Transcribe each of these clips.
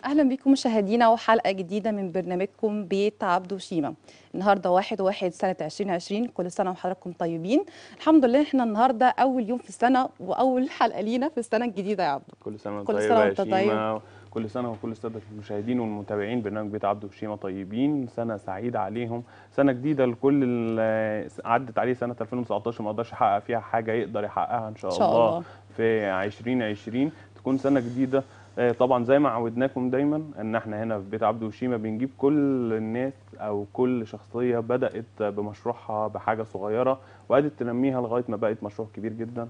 اهلا بكم مشاهدينا وحلقه جديده من برنامجكم بيت عبده وشيمه النهارده واحد واحد سنه 2020 كل سنه وحضراتكم طيبين الحمد لله احنا النهارده اول يوم في السنه واول حلقه لينا في السنه الجديده يا عبده كل سنه وانت كل طيب سنة يا وأنت طيب. شيماء كل سنه وكل الساده المشاهدين والمتابعين برنامج بيت عبده وشيماء طيبين سنه سعيده عليهم سنه جديده لكل ال- عدت عليه سنه 2019 ما قدرش يحقق فيها حاجه يقدر يحققها ان شاء, إن شاء الله, الله. في 2020 تكون سنه جديده آه، طبعا زي ما عودناكم دايما ان احنا هنا في بيت عبده وشيماء بنجيب كل الناس او كل شخصيه بدات بمشروعها بحاجه صغيره وقعدت تنميها لغايه ما بقت مشروع كبير جدا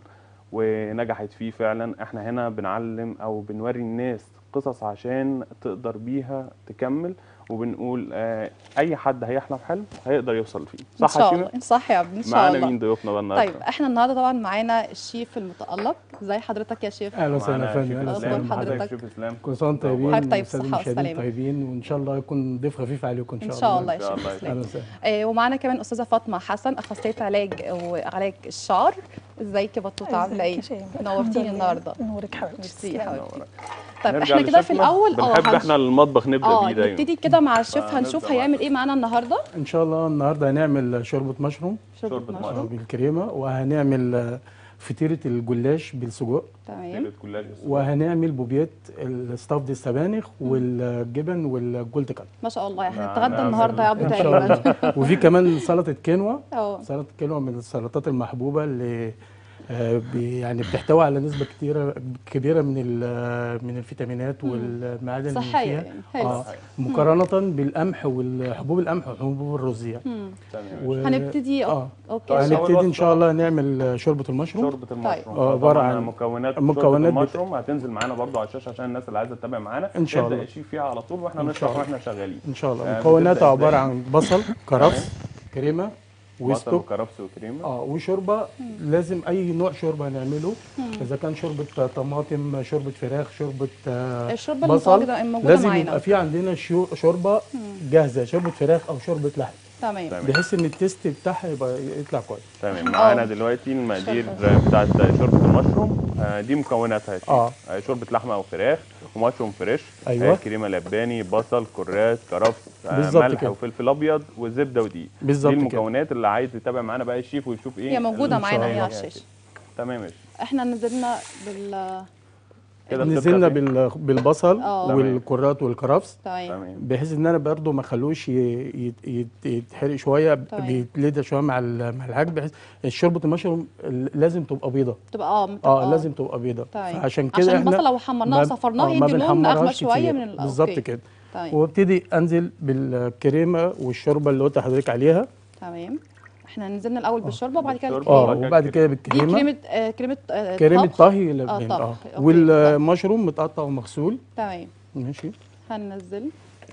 ونجحت فيه فعلا احنا هنا بنعلم او بنوري الناس قصص عشان تقدر بيها تكمل وبنقول آه اي حد هيحلم حلم هيقدر يوصل فيه ان صح يا شاء شيماء الله صح يا عبده ان شاء معانا الله مين ضيوفنا بقى النهارده طيب احنا النهارده طبعا معانا الشيف المتالق ازي حضرتك يا شيف اهلا وسهلا يا معانا فندم شيف اهلا أخبار اسلام وسهلا حضرتك؟ حضرتك شيف اسلام كل سنه وانتم طيبين حضرتك طيب، والسادة صحة المشاهدين وسلامة. طيبين وان شاء الله يكون ضيف خفيف عليكم ان ان شاء شاء الله الله يا إن شاء شيف الله. تسلم اهلا وسهلا آه ومعانا كمان استاذه فاطمه حسن اخصائيه علاج وعلاج الشعر ازيك يا بطوطه عامله ايه نورتيني النهارده نورك حبيبتي ميرسي يا تسلمي. حبيبتي طيب نرجع احنا كده في لشيفنا. الاول بنحب هنش- احنا المطبخ نبدا اه بيه دايما نبتدي كده مع الشيف فنبدأ هنشوف مع هيعمل ايه معانا النهارده ان شاء الله النهارده هنعمل شوربه مشروم شوربة شوربه مشروم. آه، مشروم بالكريمه وهنعمل آه، فطيره الجلاش بالسجق تمام كيلو كلها بالسجق. وهنعمل بوبيات الستافد السبانخ والجبن والجولد كات ما شاء الله نعم، هنتغدى نعم. النهارده يا عبده ان شاء تقريبا الله وفي كمان سلطه كينوا اه سلطه كينوا من السلطات المحبوبه اللي آه، بي- يعني بتحتوي على نسبه كتيره كبيره من ال- من الفيتامينات والمعادن اللي صحيه فيها يعني حلو آه مقارنه بالقمح والحبوب القمح وحبوب الرز يعني مم. تمام و- هنبتدي اه اوكي يا طيب. شيف. هنبتدي ان شاء الله نعمل شوربه المشروم شوربه المشروم آه، عبارة طبعاً عن مكونات مكونات مكونات بت- المشروم هتنزل معانا برضو على الشاشه عشان الناس اللي عايزه تتابع معانا إن شاء نبدا الله. نشيف فيها على طول واحنا إن نشرح شاء الله. واحنا شغالين ان شاء الله آه، مكوناتها بتبدأ عباره إزاي؟ عن بصل كرفس كريمه بصل وستوك وكرفس وكريمه اه وشوربه لازم اي نوع شوربه هنعمله اذا كان شوربه طماطم شوربه فراخ شوربه آه، الشوربه بصل المتواجده موجوده لازم معانا يبقى في عندنا شو- شوربه جاهزه شوربه فراخ او شوربه لحم تمام تمام. بحيث ان التيست بتاعها يبقى يطلع كويس تمام معانا آه. دلوقتي المقادير شوربة. بتاعت شوربه المشروم آه، دي مكوناتها يا شيخ. آه. آه، شوربه لحمه او فراخ ومشروم فريش أيوة. آه، كريمه لباني بصل كراث كرفس آه، بالظبط ملح كده. وفلفل ابيض وزبده ودقيق بالظبط دي كده. المكونات اللي عايز يتابع معانا بقى الشيف ويشوف ايه هي موجوده إن شاء معانا هي الله. على الشاشه تمام يا شيخ احنا نزلنا بال كده بتبقى نزلنا فين؟ بال- بالبصل آه. والكرات والكرفس تمام تمام بحيث ان انا برضو ما اخلوش ي- يت- يت- يتحرق شويه تمام. بيتلدى شويه مع ال- مع العجن بحيث شوربه المشروم لازم تبقى بيضه تبقى اه مت- اه لازم تبقى بيضه تمام. فعشان كده عشان احنا البصل لو حمرناها ما- وصفرناها آه، يدي ما لون اغمق بنحمرهاش شويه كتير. من ال- بالظبط أوكي. كده تمام وابتدي انزل بالكريمه والشوربه اللي قلت لحضرتك عليها تمام احنا نزلنا الاول بالشوربه وبعد كده بالشوربة. اه الكريمه وبعد كده دي بالكريمه كريمه آه كريمه آه كريمه طبخ. طهي لبنان طبخ. اه أوكي. والمشروم متقطع ومغسول تمام ماشي هننزل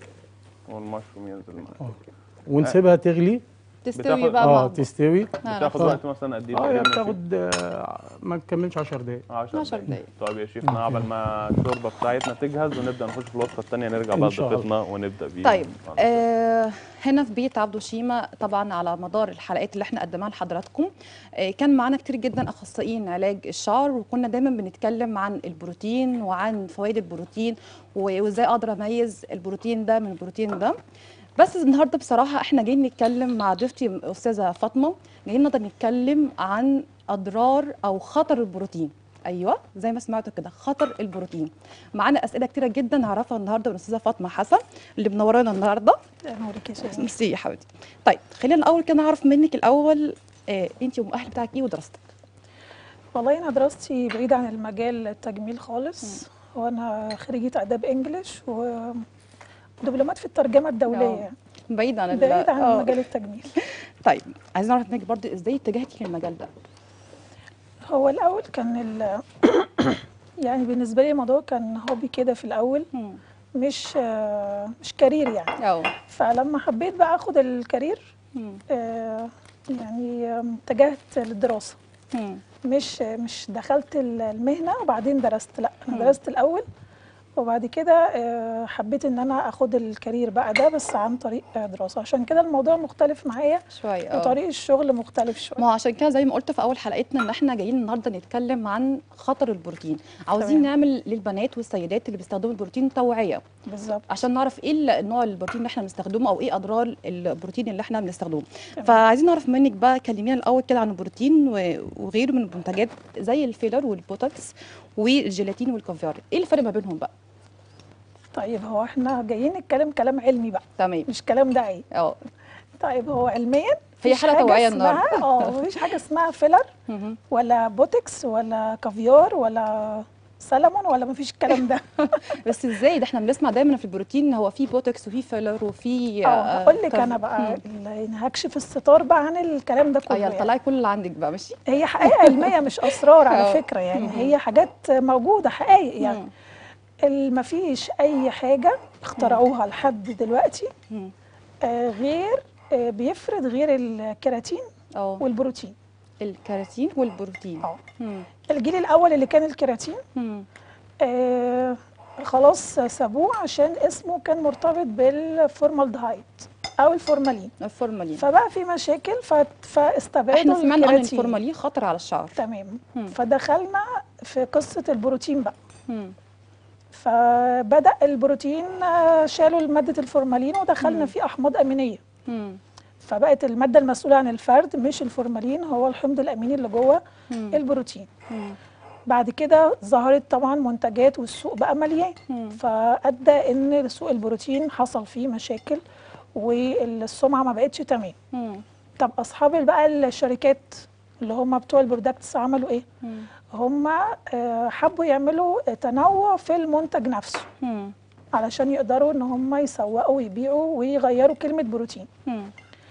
والمشروم ينزل معانا ونسيبها تغلي تستوي بتاخد- بقى اه مع تستوي بتاخد آه. وقت مثلا قد ايه اه تقريباً يعني يا شيخ؟ بتاخد آه، ما تكملش 10 دقايق 10 12 دقايق. طيب يا شيخنا عبل ما الشوربه بتاعتنا تجهز ونبدا نخش في الوصفه الثانيه نرجع إن بقى شاء الله. لضيفتنا ونبدا بيها طيب آه هنا في بيت عبده شيما طبعا على مدار الحلقات اللي احنا قدمناها لحضراتكم آه كان معانا كتير جدا اخصائيين علاج الشعر وكنا دايما بنتكلم عن البروتين وعن فوائد البروتين و- وازاي اقدر اميز البروتين ده من البروتين ده بس النهارده بصراحه احنا جايين نتكلم مع ضيفتي استاذه فاطمه جايين نقدر نتكلم عن اضرار او خطر البروتين ايوه زي ما سمعتوا كده خطر البروتين معانا اسئله كتيره جدا نعرفها النهارده من الاستاذه فاطمه حسن اللي منورانا النهارده نورك يا شيخ ميرسي يا حبيبتي طيب خلينا الاول كده نعرف منك الاول آه انت والمؤهل بتاعك ايه ودراستك والله انا دراستي بعيده عن المجال التجميل خالص وانا خريجه اداب انجليش ودبلومات في الترجمه الدوليه آه. يعني. بعيد عن ال- بعيد عن آه. مجال التجميل طيب عايزين نعرف منك برضو ازاي اتجهتي للمجال ده هو الاول كان ال يعني بالنسبه لي الموضوع كان هوبي كده في الاول مم. مش آه، مش كارير يعني اه فلما حبيت بقى اخد الكارير مم. آه، يعني آم، اتجهت للدراسه مم. مش مش دخلت ال- المهنه وبعدين درست لا انا مم. درست الاول وبعد كده آه، حبيت ان انا اخد الكارير بقى ده بس عن طريق آه، دراسه عشان كده الموضوع مختلف معايا شويه اه وطريق الشغل مختلف شويه ما هو عشان كده زي ما قلت في اول حلقتنا ان احنا جايين النهارده نتكلم عن خطر البروتين عاوزين تمام. نعمل للبنات والسيدات اللي بيستخدموا البروتين توعيه بالظبط عشان نعرف ايه ال- النوع البروتين اللي احنا بنستخدمه او ايه اضرار البروتين اللي احنا بنستخدمه تمام. فعايزين نعرف منك بقى كلمينا الاول كده عن البروتين و- وغيره من المنتجات زي الفيلر والبوتوكس والجيلاتين والكافيار ايه الفرق ما بينهم بقى طيب هو احنا جايين نتكلم كلام علمي بقى تمام مش كلام دعائي اه طيب هو علميا هي مفيش حلقة حاجة توعية اسمها- النهاردة. اه مفيش حاجه اسمها فيلر مهم. ولا بوتكس ولا كافيار ولا سلمون ولا مفيش الكلام ده بس ازاي ده احنا بنسمع دايما في البروتين هو في بوتوكس وفي فيلر وفي اه هقول لك كاف- انا بقى مم. ال- هكشف الستار بقى عن الكلام ده اه كله يلا يعني. طلعي كل اللي عندك بقى ماشي هي حقائق علميه مش اسرار اه. على فكره يعني هي حاجات موجوده حقائق يعني مم. ال- مفيش اي حاجه اخترعوها لحد دلوقتي مم. آه، غير آه، بيفرد غير الكيراتين اه والبروتين الكيراتين والبروتين اه مم. الجيل الاول اللي كان الكيراتين مم. آه خلاص سابوه عشان اسمه كان مرتبط بالفورمالدهايد او الفورمالين الفورمالين فبقى في مشاكل ف- فاستبعدوا احنا سمعنا عن الكيراتين. الفورمالين خطر على الشعر تمام مم. فدخلنا في قصه البروتين بقى مم. فبدا البروتين آه، شالوا ماده الفورمالين ودخلنا مم. في احماض امينيه مم. فبقت الماده المسؤوله عن الفرد مش الفورمالين هو الحمض الاميني اللي جوه مم. البروتين مم. بعد كده ظهرت طبعا منتجات والسوق بقى مليان مم. فادى ان سوق البروتين حصل فيه مشاكل والسمعه ما بقتش تمام مم. طب اصحاب بقى الشركات اللي هم بتوع البرودكتس عملوا ايه مم. هم آه، حبوا يعملوا تنوع في المنتج نفسه مم. علشان يقدروا ان هم يسوقوا ويبيعوا ويغيروا كلمه بروتين مم.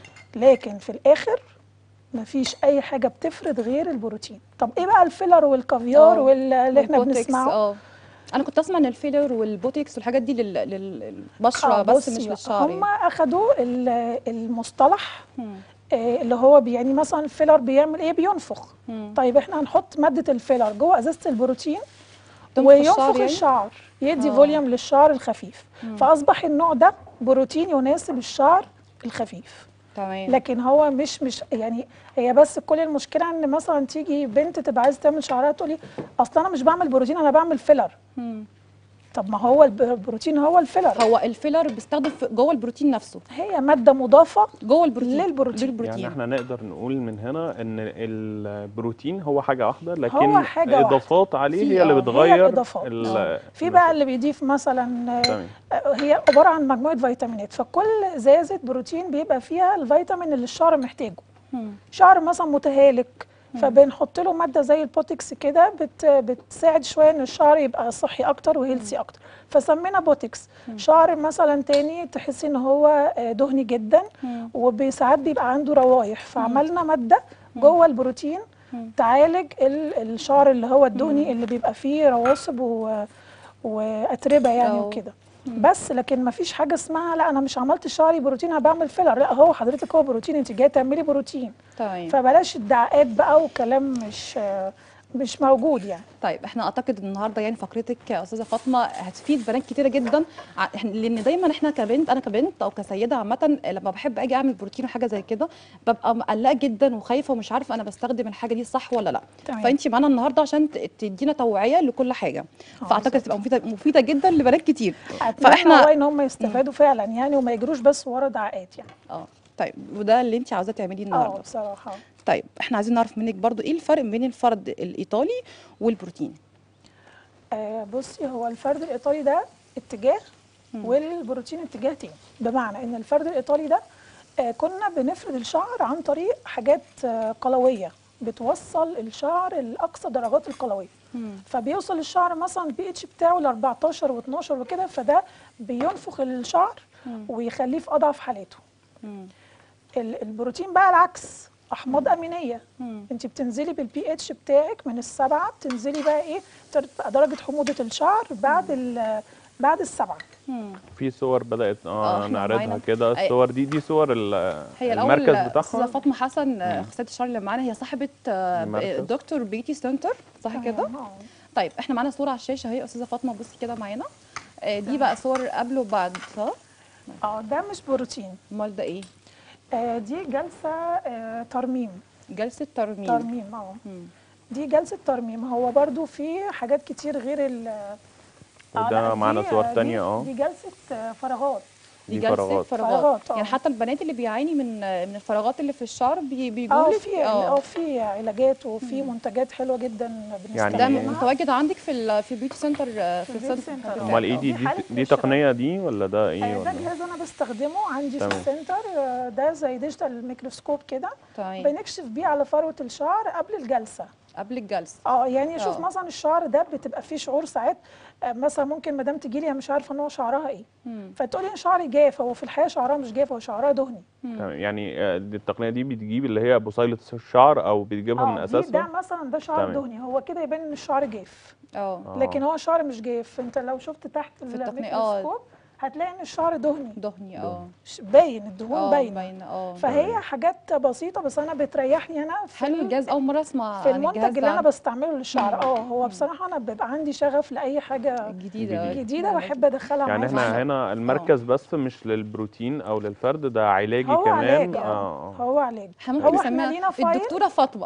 لكن في الاخر مفيش اي حاجه بتفرد غير البروتين طب ايه بقى الفيلر والكافيار اه. واللي احنا والبوتوكس، بنسمعه اه انا كنت اسمع ان الفيلر والبوتكس والحاجات دي لل- لل- للبشره آه، بس بصي مش بقى، للشعر هم اخدوا ال- المصطلح مم. آه، اللي هو بي- يعني مثلا الفيلر بيعمل ايه بينفخ مم. طيب احنا هنحط ماده الفيلر جوه ازازه البروتين تنفخ وينفخ الشعر يعني؟ الشعر يدي آه. فوليوم للشعر الخفيف فاصبح النوع ده بروتين يناسب الشعر الخفيف تمام لكن هو مش مش يعني هي بس كل المشكله ان مثلا تيجي بنت تبقى عايزه تعمل شعرها تقولي اصل انا مش بعمل بروتين انا بعمل فيلر مم. طب ما هو الب- البروتين هو الفيلر هو الفيلر بيستخدم في جوه البروتين نفسه هي ماده مضافه جوه البروتين للبروتين. للبروتين يعني احنا نقدر نقول من هنا ان البروتين هو حاجه واحده لكن هو حاجة واحدة. اضافات عليه في- هي اللي اه، هي بتغير الإضافات. ال- اه. في بقى اللي بيضيف مثلا آه، تمام آه، هي عباره عن مجموعه فيتامينات فكل ازازه بروتين بيبقى فيها الفيتامين اللي الشعر محتاجه مم. شعر مثلا متهالك فبنحط له ماده زي البوتكس كده بت بتساعد شويه ان الشعر يبقى صحي اكتر وهيلسي اكتر فسمينا بوتكس شعر مثلا تاني تحسي ان هو آه، دهني جدا مم. وساعات بيبقى عنده روايح فعملنا ماده جوه البروتين تعالج ال- الشعر اللي هو الدهني اللي بيبقى فيه رواسب و واتربه يعني اه. وكده بس لكن ما فيش حاجه اسمها لا انا مش عملت شعري بروتين انا بعمل فيلر لا هو حضرتك هو بروتين انت جايه تعملي بروتين تمام فبلاش ادعاءات بقى وكلام مش مش موجود يعني طيب احنا اعتقد النهارده يعني فقرتك يا استاذه فاطمه هتفيد بنات كتيره جدا ع- إحنا- لان دايما احنا كبنت انا كبنت او كسيده عامه لما بحب اجي اعمل بروتين وحاجه زي كده ببقى مقلقه جدا وخايفه ومش عارفه انا بستخدم الحاجه دي صح ولا لا تمام. فانت معانا النهارده عشان ت- تدينا توعيه لكل حاجه اه، فاعتقد بالظبط. تبقى مفيده مفيده جدا لبنات كتير اتمنى فاحنا والله ان هم يستفادوا فعلا يعني وما يجروش بس ورا دعاءات يعني اه طيب وده اللي انت عاوزاه تعمليه اه النهارده بصراحه طيب احنا عايزين نعرف منك برضو ايه الفرق بين الفرد الايطالي والبروتين آه بصي هو الفرد الايطالي ده اتجاه والبروتين اتجاه تاني بمعنى ان الفرد الايطالي ده آه كنا بنفرد الشعر عن طريق حاجات آه قلويه بتوصل الشعر لاقصى درجات القلويه فبيوصل الشعر مثلا البي اتش بتاعه ل 14 و12 وكده فده بينفخ الشعر ويخليه في اضعف حالاته مم. ال- البروتين بقى العكس احماض امينيه مم. انت بتنزلي بالبي اتش بتاعك من السبعه بتنزلي بقى ايه تبقى درجه حموضه الشعر بعد ال- بعد السبعه مم. في صور بدات اه، اه احنا نعرضها معانا. كده أي- الصور دي دي صور ال- هي الاول المركز استاذه بتاعها فاطمه حسن آه، اخصائيه الشعر اللي معانا هي صاحبه آه، المركز. دكتور بيوتي سنتر صح كده تمام، اه. طيب احنا معانا صوره على الشاشه اهي استاذه فاطمه بصي كده معانا آه، دي بقى صور قبل وبعد صح اه ده مش بروتين امال ده ايه آه دي جلسه آه ترميم جلسه ترميم ترميم اه مم. دي جلسه ترميم هو برضو في حاجات كتير غير ال آه، وده لا، معانا دي- صور دي- تانية اه دي جلسه آه، فراغات دي, دي جلسه فراغات. فراغات, فراغات، آه. يعني حتى البنات اللي بيعاني من من الفراغات اللي في الشعر بي- اه بيجوا لك في اه في علاجات وفي منتجات حلوه جدا يعني ده بنستخدمها متواجد عندك في ال- في بيوتي سنتر آه، في في البيوتي السنتر سنتر. بتاعك. امال ايه دي دي دي, حالة دي قشرة. تقنيه دي ولا ده ايه آه، ده ولا جهاز انا بستخدمه عندي في تمام. السنتر آه، ده زي ديجيتال ميكروسكوب كده تمام بنكشف بيه على فروه الشعر قبل الجلسه قبل الجلسه اه يعني شوف آه. مثلا الشعر ده بتبقى فيه شعور ساعات آه، مثلا ممكن مدام تجي لي مش عارفه ان هو شعرها ايه مم. فتقولي ان شعري جاف هو في الحقيقه شعرها مش جاف هو شعرها دهني تمام يعني آه، دي التقنيه دي بتجيب اللي هي بصيله الشعر او بتجيبها من اه دي ده اساسها مثلا ده شعر تمام. دهني هو كده يبان ان الشعر جاف اه آه. لكن هو شعر مش جاف انت لو شفت تحت التقنية، آه. الميكروسكوب هتلاقي ان الشعر دهني دهني اه ش- باين الدهون اه باينه باينه اه فهي حاجات بسيطه بس انا بتريحني انا في حلو ال- الجهاز اول مره اسمع في عن الجهاز المنتج اللي ده انا بستعمله للشعر اه هو بصراحه انا بيبقى عندي شغف لاي حاجه جديده جديده بحب ادخلها يعني معايا احنا هنا المركز بس مش للبروتين او للفرد ده علاجي هو كمان علاج اه اه آه. هو علاج احنا هو ممكن احنا لينا نسميها فايل الدكتوره فاطمه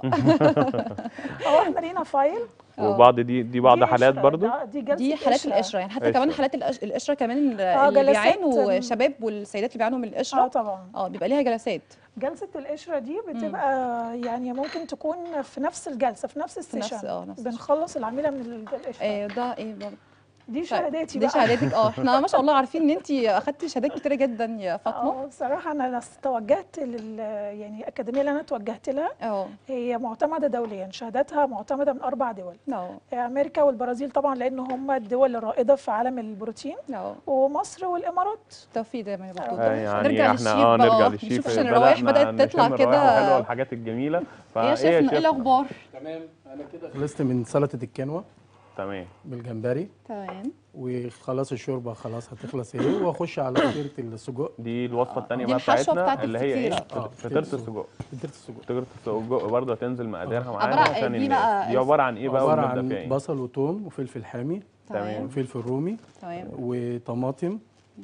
هو احنا لينا فايل وبعض دي دي بعض دي حالات قشرة، برضو ده- دي جلسه دي حالات قشرة. القشره يعني حتى كمان قشرة. حالات القش- القشره كمان آه، اللي جلسات، بيعانوا آم، الشباب والسيدات اللي بيعانوا من اه القشره طبعا اه بيبقى ليها جلسات جلسه القشره دي بتبقى يعني ممكن تكون في نفس الجلسه في نفس نفس- السيشن آه، نفس بنخلص العميله من ال- القشره آه ده ايه برضه دي طيب، شهاداتي دي بقى شهاداتك اه احنا ما شاء الله عارفين ان انت اخدتي شهادات كتيره جدا يا فاطمه اه بصراحه انا لس- توجهت لل يعني الاكاديميه اللي انا توجهت لها اه هي معتمده دوليا شهاداتها معتمده من اربع دول اه امريكا والبرازيل طبعا لان هم الدول الرائده في عالم البروتين اه ومصر والامارات توفيق دايما يا آه، بطوط آه، يعني نرجع احنا للشيف اه بقى. نرجع نشوف للشيف عشان الروايح بدأنا بدأت تطلع نشم الروايح كده. الحلوه والحاجات الجميله ايه فايه يا شيفنا ايه الاخبار تمام انا كده خلصت من سلطه الكنوه تمام بالجمبري تمام وخلاص الشوربه خلاص هتخلص اهي واخش على فطيره السجق دي الوصفه الثانيه دي بقى الحشوة بتاعتنا بتاعت اللي هي ايه الفطيرة. آه، فطيره فطيرة السجق فطيره السجق فطيره السجق برضه هتنزل مقاديرها معانا عبارة- عشان دي الناس بقى دي عباره عن ايه بقى عباره ونبدا عن فيها ايه بصل وثوم وفلفل حامي تمام. وفلفل رومي تمام وطماطم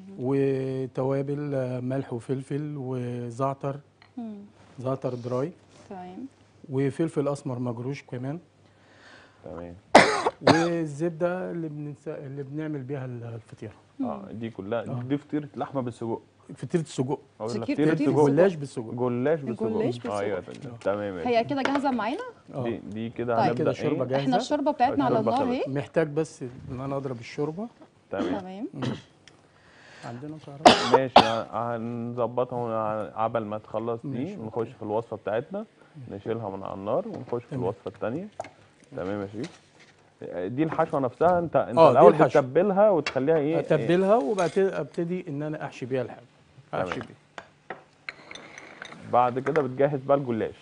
وتوابل آه، ملح وفلفل وزعتر مم. زعتر دراي تمام وفلفل اسمر مجروش كمان تمام والزبده اللي بننس... اللي بنعمل بيها الفطيره اه دي كلها دي فطيره لحمه بالسجق فطيره السجق أو ولا فطيرة- فطيره فطيرة سجق جلاش بالسجق جلاش بالسجق الجلاش آه، ايوه بالسجق. تمام ماشي. هي كده جاهزه معانا اه دي دي كده طيب. هنبدا كده الشوربه ايه جاهزه احنا الشوربه بتاعتنا على الشوربة النار خلصت. اهي محتاج بس ان انا اضرب الشوربه تمام تمام عندنا سعرات ماشي ه- هنظبطها عبل ما تخلص دي ماشي. ونخش في الوصفه بتاعتنا نشيلها من على النار ونخش في تمام. الوصفه الثانيه تمام يا شيف دي الحشوه نفسها انت انت آه، دي الاول الحشوة. بتتبلها وتخليها ايه اتبلها وبعد كده ابتدي ان انا احشي بيها الحاجه احشي تمام. بيها بعد كده بتجهز بقى الجلاش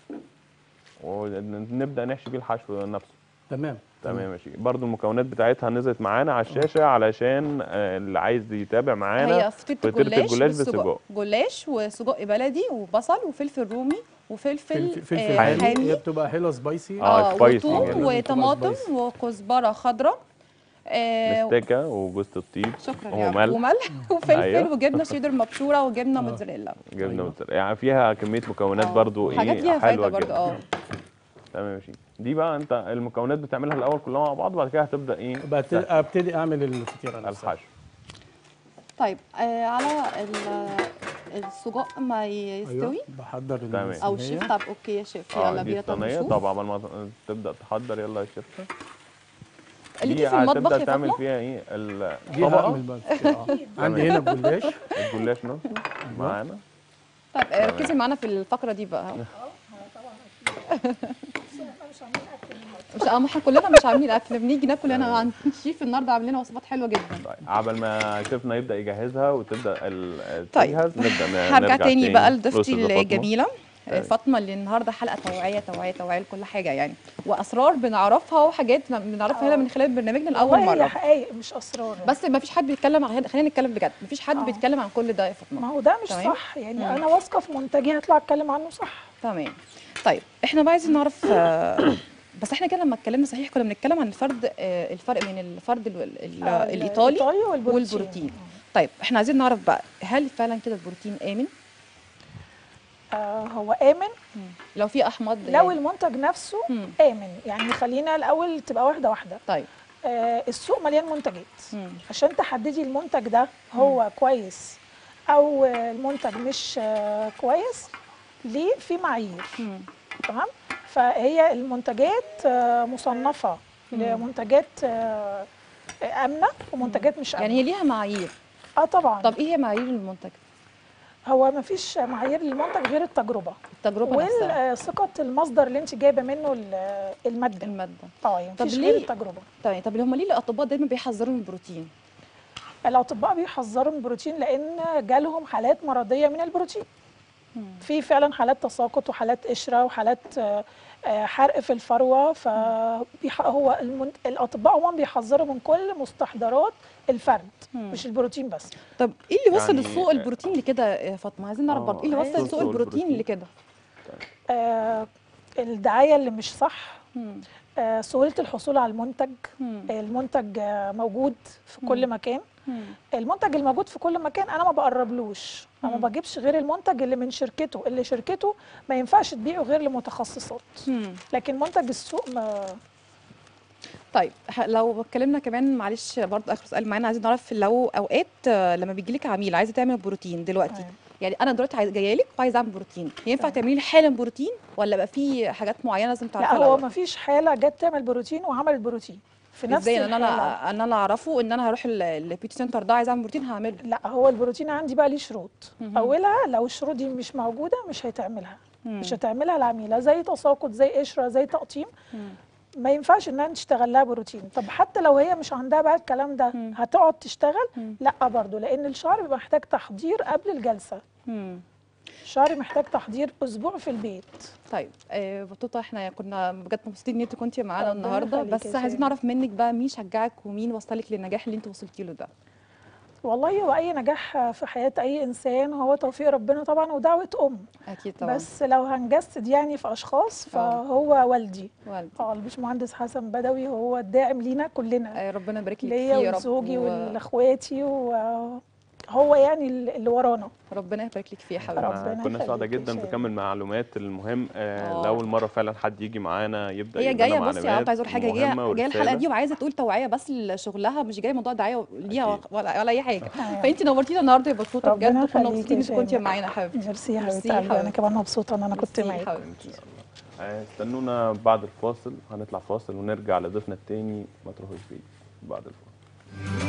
ونبدا نحشي بيه الحشو نفسه تمام تمام ماشي برضو المكونات بتاعتها نزلت معانا على الشاشه علشان آه، اللي عايز يتابع معانا هي فطيره فطيرة الجلاش الجلاش بالسجق بالسجق. جلاش وسجق بلدي وبصل وفلفل رومي وفلفل فلفل فلفل آه، حامي هي حامي بتبقى حلوه سبايسي آه، اه سبايسي وثوم يعني. لازم تبقى وطماطم سبايسي. وكزبره خضراء آه مستكه وجوز الطيب شكرا يا رب. وملح وملح وفلفل أيوة. وجبنه شيدر مبشوره وجبنه موتزاريلا جبنه أيوة. موتزاريلا. يعني فيها كميه مكونات آه. برضو ايه حاجات ليها فايده حلوه برضو جدا اه تمام ماشي دي بقى انت المكونات بتعملها الاول كلها مع بعض وبعد كده هتبدا ايه بقت- ابتدي اعمل الفطيره نفسها الحشو طيب آه على ال- السجق ما يستوي ايوه بحضر تمام. او الصينية. الشيف طب اوكي يا شيف اه يلا دي بينا طب الصينيه نشوف طب عمال ما تبدا تحضر يلا يا شيف ليكي في المطبخ هتبدا يا تعمل فاطمه فيها ايه دي هعمل الطبقه بقى الفطيرة. آه. عندي هنا الجلاش الجلاش نفسه معانا طيب آه، ركزي معانا في الفقره دي بقى مش اه ما احنا كلنا مش عاملين اكل بنيجي ناكل هنا عند الشيف النهارده عامل لنا وصفات حلوه جدا طيب عبل ما شيفنا يبدا يجهزها وتبدا ال- طيب. تجهز نبدا ن- هرجع نرجع تاني بقى لضيفتي لأستاذة فاطمة. الجميله آه، تمام. فاطمه اللي النهارده حلقه توعيه توعيه توعيه لكل حاجه يعني واسرار بنعرفها وحاجات ما بنعرفها هنا آه. من خلال برنامجنا لاول والله هي مره حقائق مش اسرار بس ما فيش حد بيتكلم عن خلينا نتكلم بجد ما فيش حد آه. بيتكلم عن كل ده يا ما فاطمه هو ده مش تمام. صح يعني انا واثقه في منتجي هطلع اتكلم عنه صح تمام طيب احنا بقى عايزين نعرف آه، بس احنا كده لما اتكلمنا صحيح كنا بنتكلم عن الفرد آه، الفرق بين الفرد ال- ال- آه، الايطالي والبروتين, والبروتين طيب احنا عايزين نعرف بقى هل فعلا كده البروتين امن آه هو امن لو في احماض لو المنتج نفسه مم. امن يعني خلينا الاول تبقى واحده واحده طيب آه السوق مليان منتجات مم. عشان تحددي المنتج ده هو كويس او آه، المنتج مش آه كويس ليه في معايير مم. تمام فهي المنتجات آه مصنفه لمنتجات آه امنه ومنتجات مش امنه يعني هي ليها معايير اه طبعا طب ايه هي معايير المنتج هو ما فيش معايير للمنتج غير التجربه التجربه نفسها وثقه المصدر اللي انت جايبه منه ال- الماده الماده اه يعني طب مفيش ليه- غير التجربه طيب طب هم ليه الاطباء دايما بيحذروا من البروتين الاطباء بيحذروا من البروتين لان جالهم حالات مرضيه من البروتين في فعلا حالات تساقط وحالات قشره وحالات آه، آه، حرق في الفروه فهو الاطباء عموما بيحذروا من كل مستحضرات الفرد مش البروتين بس طب ايه اللي وصل يعني- السوق البروتين لكده يا فاطمه عايزين نعرف آه، برضه ايه اللي عايز وصل السوق سوق البروتين البروتين. لكده آه، الدعايه اللي مش صح مم. آه، سهوله الحصول على المنتج مم. المنتج آه، موجود في كل مكان مم. المنتج الموجود في كل مكان انا ما بقربلوش انا ما بجيبش غير المنتج اللي من شركته اللي شركته ما ينفعش تبيعه غير لمتخصصات مم. لكن منتج السوق ما طيب ه- لو اتكلمنا كمان معلش برضه اخر سؤال معانا عايزين نعرف لو اوقات آه، لما بيجي لك عميل عايزه تعمل بروتين دلوقتي تمام. يعني انا دلوقتي عايز- جايه لك وعايزه اعمل بروتين ينفع تعملي لي حالا بروتين ولا بقى في حاجات معينه لازم لا تعرفيها هو الأول؟ ما فيش حاله جت تعمل بروتين وعملت بروتين في نفس ازاي ان الحالة. انا ان انا اعرفه ان انا هروح ال- البيوتي سنتر ده عايزه اعمل بروتين هعمله لا هو البروتين عندي بقى ليه شروط مهم. اولها لو الشروط دي مش موجوده مش هيتعملها مم. مش هتعملها العميله زي تساقط زي قشره زي تقطيم مم. ما ينفعش انها تشتغل لها بروتين طب حتى لو هي مش عندها بقى الكلام ده مم. هتقعد تشتغل مم. لا برضو لان الشعر بيبقى محتاج تحضير قبل الجلسه مم. الشعر محتاج تحضير اسبوع في البيت طيب آه بطوطه احنا كنا بجد مبسوطين ان انت كنتي معانا ربنا النهارده يخليك بس يا عايزين شيماء. نعرف منك بقى مين شجعك ومين وصلك للنجاح اللي انت وصلتي له ده والله هو اي نجاح في حياه اي انسان هو توفيق ربنا طبعا ودعوه ام اكيد طبعا بس لو هنجسد يعني في اشخاص فهو والدي والدي اه الباشمهندس حسن بدوي هو الداعم لينا كلنا آه ربنا يبارك لك ليا فيه يا رب وزوجي و- ولاخواتي وهو يعني اللي ورانا ربنا يبارك لك فيه يا حبيبتي ربنا احنا كنا سعداء يخليك يا جدا شيماء. بكم المعلومات المهم آه، آه. لاول مره فعلا حد يجي معانا يبدا هي يقول لنا جايه بصي يا عم معلومات عايزه اقول حاجه جايه مهمة جايه الحلقه ورسالة. دي وعايزه تقول توعيه بس لشغلها مش جايه موضوع دعايه ليها أكيد. ولا, ولا اي حاجه أيوة. فانت نورتينا النهارده يا بطوطه ربنا بجد وكنا يخليكي مبسوطين يا انك كنتي شيماء. معانا يا حبيبتي ميرسي يا ميرسي حبيبتي يا قلبي انا حبيبتي. كمان مبسوطه ان انا كنت ميرسي يا معاكي حبيبتي آه، استنونا بعد الفاصل هنطلع فاصل ونرجع لضيفنا التاني ما تروحوش بعيد بعد الفاصل